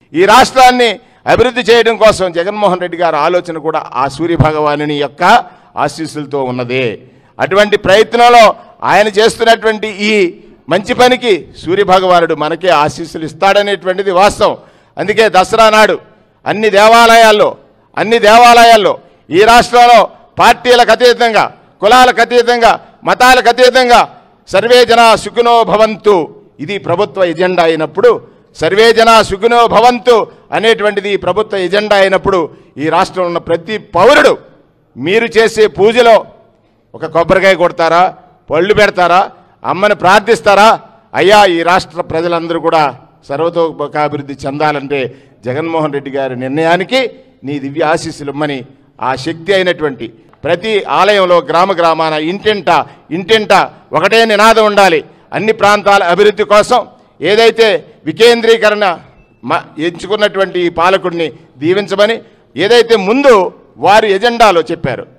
ఈ రాష్ట్రాన్ని అభివృద్ధి చేయడం కోసం జగన్మోహన్ రెడ్డి గారి ఆలోచన కూడా ఆ సూర్య భగవానుని యొక్క ఆశీస్సులతో ఉన్నదే అటువంటి ప్రయత్నంలో ఆయన చేస్తున్నటువంటి ఈ మంచి పనికి సూర్య భగవానుడు మనకే ఆశీస్సులు ఇస్తాడనేటువంటిది వాస్తవం అందుకే దసరా నాడు అన్ని దేవాలయాల్లో అన్ని దేవాలయాల్లో ఈ రాష్ట్రంలో పార్టీలకు అతీతంగా కులాలకు అతీతంగా మతాలకు అతీతంగా సర్వే జన సుఖినో భవంతు ఇది ప్రభుత్వ ఎజెండా అయినప్పుడు సర్వే జన సుఖినో భవంతు అనేటువంటిది ఈ ప్రభుత్వ ఎజెండా అయినప్పుడు ఈ రాష్ట్రంలో ఉన్న ప్రతి పౌరుడు మీరు చేసే పూజలో ఒక కొబ్బరికాయ కొడతారా పళ్ళు పెడతారా అమ్మని ప్రార్థిస్తారా అయ్యా ఈ రాష్ట్ర ప్రజలందరూ కూడా సర్వతోముఖాభివృద్ధి చెందాలంటే జగన్మోహన్ రెడ్డి గారి నిర్ణయానికి నీ దివ్య ఆశీస్సులు ఇమ్మని ఆ శక్తి అయినటువంటి ప్రతి ఆలయంలో గ్రామ గ్రామాన ఇంటింట ఇంటింట ఒకటే నినాదం ఉండాలి అన్ని ప్రాంతాల అభివృద్ధి కోసం ఏదైతే వికేంద్రీకరణ మ ఎంచుకున్నటువంటి ఈ పాలకుడిని దీవించమని ఏదైతే ముందు వారు ఎజెండాలో చెప్పారు